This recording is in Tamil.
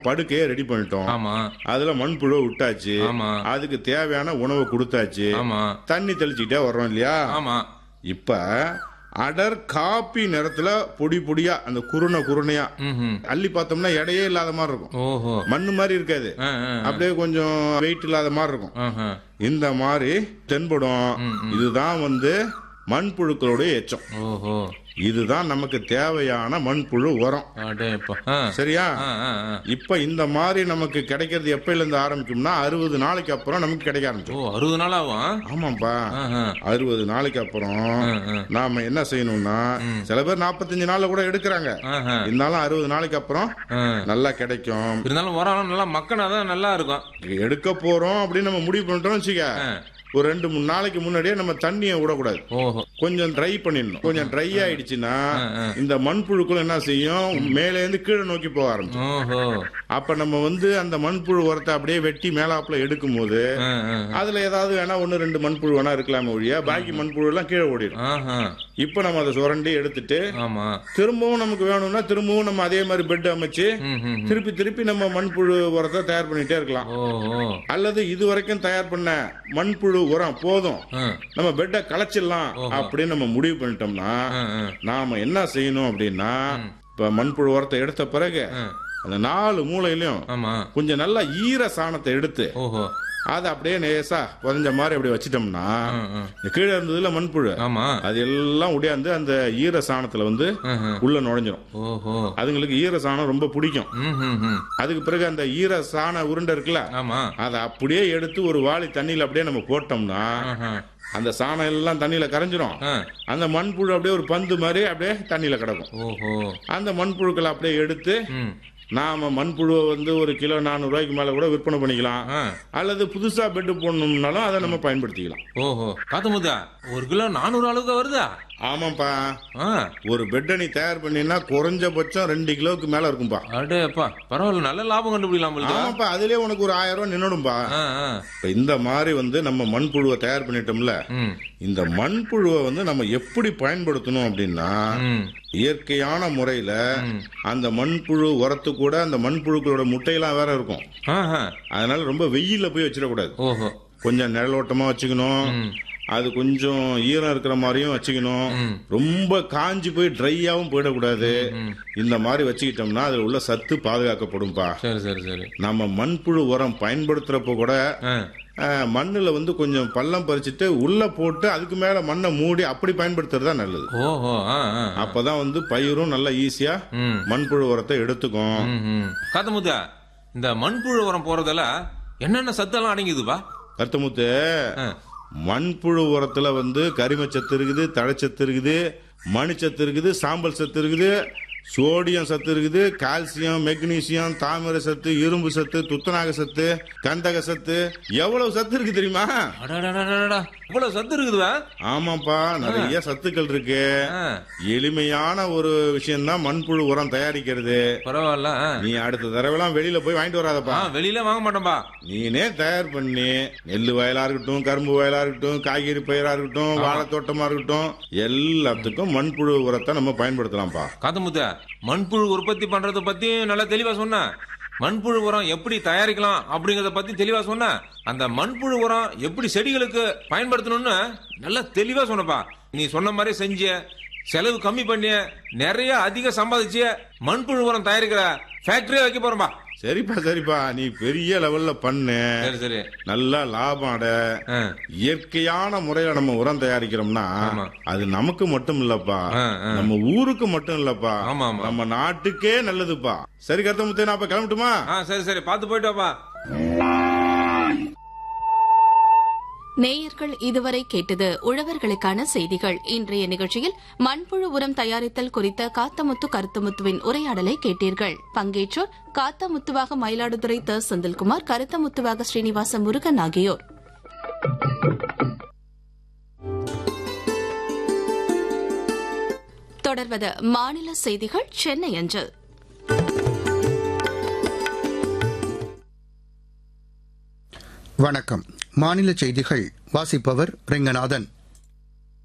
படுக்கையை ரெடி பண்ணிட்டோம் ஆமா அதுல மண்புழு விட்டாச்சு ஆமா அதுக்கு தேவையான உணவை கொடுத்தாச்சு ஆமா தண்ணி தெளிச்சுக்கிட்டே வர்றோம் இல்லையா ஆமா இப்ப அடர் காப்பி நிறத்துல பொடி பொடியா அந்த குருணை குருணையா ம்ஹும். அள்ளி பார்த்தோம்னா எடையே இல்லாத மாதிரி இருக்கும் ஓஹோ மண்ணு மாதிரி இருக்காது ஆ, ஆ, அப்படியே கொஞ்சம் வெயிட் இல்லாத மாதிரி இருக்கும் ஆஹா. இந்த மாதிரி தென்படும் இதுதான் வந்து மண்புழுக்களுடைய எச்சம் ஓஹோ இதுதான் நமக்கு தேவையான மண்புழு உரம் அடேப்பா ஆ. சரியா ஆ, ஆ, ஆ. இப்ப இந்த மாதிரி நமக்கு கிடைக்கிறது எப்பையில இருந்து ஆரம்பிக்கும்னா அறுபது நாளைக்கு அப்புறம் நமக்கு கிடைக்க ஓ ஆரம்பிச்சிடும் அறுபது நாள் ஆகும் ஆமாப்பா ஆஹா. அறுபது நாளைக்கு அப்புறம் ஆ, ஆ. நாம என்ன செய்யணும்னா சில பேர் நாற்பத்தஞ்சு நாள்ல கூட எடுக்கிறாங்க ஆஹா. இருந்தாலும் அறுபது நாளைக்கு அப்புறம் ஆ. நல்லா கிடைக்கும் இருந்தாலும் உரம் நல்லா மக்கனாதான் நல்லா இருக்கும் எடுக்க போறோம் அப்படின்னு நம்ம முடிவு பண்ணிட்டோம் வச்சுக்க ஆ. ஒரு ரெண்டு மூணு நாளைக்கு முன்னாடியே நம்ம தண்ணியை விடக்கூடாது ஓஹோ கொஞ்சம் ட்ரை பண்ணிடணும் கொஞ்சம் ட்ரை ஆயிடுச்சுன்னா இந்த மண்புழுக்கள் என்ன செய்யும் மேலே இருந்து கீழே நோக்கி போக ஆரம்பிக்கும் ஓஹோ அப்ப நம்ம வந்து அந்த மண்புழு உரத்தை அப்படியே வெட்டி மேலாப்புல எடுக்கும் போது ஆ, ஆ. அதுல ஏதாவது வேணா ஒன்னு ரெண்டு மண்புழு வேணா இருக்கலாமே ஒழிய பாக்கி மண்புழு எல்லாம் கீழே ஓடிடும் ஆஹா. இப்ப நம்ம அதை சுரண்டி எடுத்துட்டு ஆமா திரும்பவும் நமக்கு வேணும்னா திரும்பவும் நம்ம அதே மாதிரி பெட் அமைச்சு ம், ம், ம். திருப்பி திருப்பி நம்ம மண்புழு உரத்தை தயார் பண்ணிட்டே இருக்கலாம் ஓஹோ அல்லது இது வரைக்கும் தயார் பண்ண மண்புழு உரம் போதும் ஆ. நம்ம பெட்டை களைச்சிடலாம் அப்படின்னு நம்ம முடிவு பண்ணிட்டோம்னா ஆ, ஆ. நாம என்ன செய்யணும் அப்படின்னா இப்ப மண்புழு உரத்தை எடுத்த பிறகு ஆ. அந்த நாலு மூலையிலயும் ஆமா கொஞ்சம் நல்லா ஈர சாணத்தை எடுத்து ஓஹோ அதை அப்படியே நேசா புதஞ்ச மாதிரி அப்படி வச்சிட்டோம்னா ஆ, ஆ. இந்த கீழே இருந்ததுல மண்புழு ஆமா அது எல்லாம் உடையாந்து அந்த ஈர சாணத்துல வந்து ஆஹா. உள்ள நுழைஞ்சிரும் ஓஹோ அதுங்களுக்கு ஈர சாணம் ரொம்ப பிடிக்கும் ம், ம், ம். அதுக்கு பிறகு அந்த ஈர சாண உருண்டை இருக்குல்ல ஆமா அதை அப்படியே எடுத்து ஒரு வாளி தண்ணியில அப்படியே நம்ம போட்டோம்னா ஆஹா. அந்த சாணம் எல்லாம் தண்ணியில கரைஞ்சிரும் ஆ. அந்த மண்புழு அப்படியே ஒரு பந்து மாதிரி அப்படியே தண்ணியில கிடக்கும் ஓஹோ அந்த மண்புழுக்களை அப்படியே எடுத்து ம் நாம மண்புழுவை வந்து ஒரு கிலோ நானூறு ரூபாய்க்கு மேல கூட விற்பனை பண்ணிக்கலாம் ஆ. அல்லது புதுசா பெட்டு போடணும்னாலும் அதை நம்ம பயன்படுத்திக்கலாம் ஓஹோ காத்தமுதா ஒரு கிலோ நானூறு அளவுக்கு வருதா ஆமாப்பா ஆ ஒரு பெட்டை நீ தயார் பண்ணினா குறைஞ்சபட்சம் ரெண்டு கிலோவுக்கு மேல இருக்கும்பா அடேப்பா பரவாயில்ல நல்ல லாபம் கண்டுபிடிக்கலாம் போல இருக்கா? ஆமாப்பா அதுலயே உனக்கு ஒரு ஆயிரம் ரூபாய் நின்னுடும்பா ஆ ஆ இப்ப இந்த மாதிரி வந்து நம்ம மண்புழுவை தயார் பண்ணிட்டோம்ல ம் இந்த மண்புழுவை வந்து நம்ம எப்படி பயன்படுத்தணும் அப்படின்னா ம் இயற்கையான முறையில அந்த மண்புழு உரத்து கூட அந்த மண்புழுக்களோட முட்டையெல்லாம் வேற இருக்கும் ஆஹா அதனால ரொம்ப வெயில்ல போய் வச்சிடக்கூடாது ஓஹோ கொஞ்சம் நிழலோட்டமா வச்சுக்கணும் அது கொஞ்சம் ஈரம் இருக்கிற மாதிரியும் வச்சுக்கணும் ரொம்ப காஞ்சி போய் ட்ரையாவும் போயிடக்கூடாது இந்த மாதிரி வச்சுக்கிட்டோம்னா அதுல உள்ள சத்து பாதுகாக்கப்படும்பா சரி சரி சரி நம்ம மண்புழு உரம் பயன்படுத்துறப்ப கூட ஆ அஹ், மண்ணுல வந்து கொஞ்சம் பள்ளம் பறிச்சுட்டு உள்ள போட்டு அதுக்கு மேல மண்ணை மூடி அப்படி பயன்படுத்துறது தான் நல்லது ஓஹோ ஆ ஆ அப்பதான் வந்து பயிரும் நல்லா ஈஸியா ம் மண்புழு உரத்தை எடுத்துக்கும் ம், ம். காத்தமுத்தா இந்த மண்புழு உரம் போறதுல என்னென்ன சத்தெல்லாம் அடங்கிதுப்பா கருத்தமுத்து ஆ. மண்புழு உரத்துல வந்து கரிமச்சத்து இருக்குது தழைச்சத்து இருக்குது மணிச்சத்து இருக்குது சாம்பல் சத்து இருக்குது சோடியம் சத்து இருக்குது கால்சியம் மெக்னீசியம் தாமிர சத்து இரும்பு சத்து துத்தநாக சத்து கந்தக சத்து எவ்வளவு சத்து இருக்கு தெரியுமா அடடடடடா இவ்வளவு சத்து இருக்குதுவா ஆமாப்பா நிறைய சத்துக்கள் இருக்கு ஆ, எளிமையான ஒரு விஷயம்தான் மண்புழு உரம் தயாரிக்கிறது பரவாயில்ல ஆ. நீ அடுத்த தடவைலாம் வெளியில போய் வாங்கிட்டு வராதப்பா ஆ வெளியில வாங்க மாட்டோம்பா நீனே தயார் பண்ணி நெல் வயலா இருக்கட்டும் கரும்பு வயலா இருக்கட்டும் காய்கறி பயிரா இருக்கட்டும் வாழை தோட்டமா இருக்கட்டும் எல்லாத்துக்கும் மண்புழு உரத்தை நம்ம பயன்படுத்தலாம்ப்பா காத்தமுத்த மண்புழு உற்பத்தி பண்றத பத்தி நல்லா தெளிவா சொன்ன மண்புழு உரம் எப்படி தயாரிக்கலாம் அப்படிங்கறத பத்தி தெளிவா சொன்ன அந்த மண்புழு உரம் எப்படி செடிகளுக்கு பயன்படுத்தணும்னு நல்லா தெளிவா சொன்னப்பா நீ சொன்ன மாதிரி செஞ்ச செலவு கம்மி பண்ணி நிறைய அதிக சம்பாதிச்சு மண்புழு உரம் தயாரிக்கிற ஃபேக்டரியே வைக்க போறோம்பா சரிப்பா சரிப்பா நீ பெரிய லெவல்ல பண்ணு சரி சரி நல்லா லாபம் அட ஆ, இயற்கையான முறையில நம்ம உரம் தயாரிக்கிறோம்னா ஆமா. அது நமக்கு மட்டும் இல்லப்பா ஆ, ஆ. நம்ம ஊருக்கு மட்டும் இல்லப்பா ஆமா, ஆமா. நம்ம நாட்டுக்கே நல்லதுப்பா சரி கருத்தமுத்தே நான் அப்ப கிளம்பட்டுமா ஆ சரி சரி பார்த்து போயிட்டு வாப்பா நேயர்கள் இதுவரை கேட்டது உழவர்களுக்கான செய்திகள் இன்றைய நிகழ்ச்சியில் மண்புழு உரம் தயாரித்தல் குறித்த காத்தமுத்து கருத்தமுத்துவின் உரையாடலை கேட்டீர்கள் பங்கேற்றோர் காத்தமுத்துவாக மயிலாடுதுறை த செந்தில்குமார் கருத்தமுத்துவாக ஸ்ரீனிவாச முருகன் ஆகியோர் தொடர்வது மாநில செய்திகள் சென்னை அஞ்சல் வணக்கம் மாநில செய்திகள் வாசிப்பவர் ரெங்கநாதன்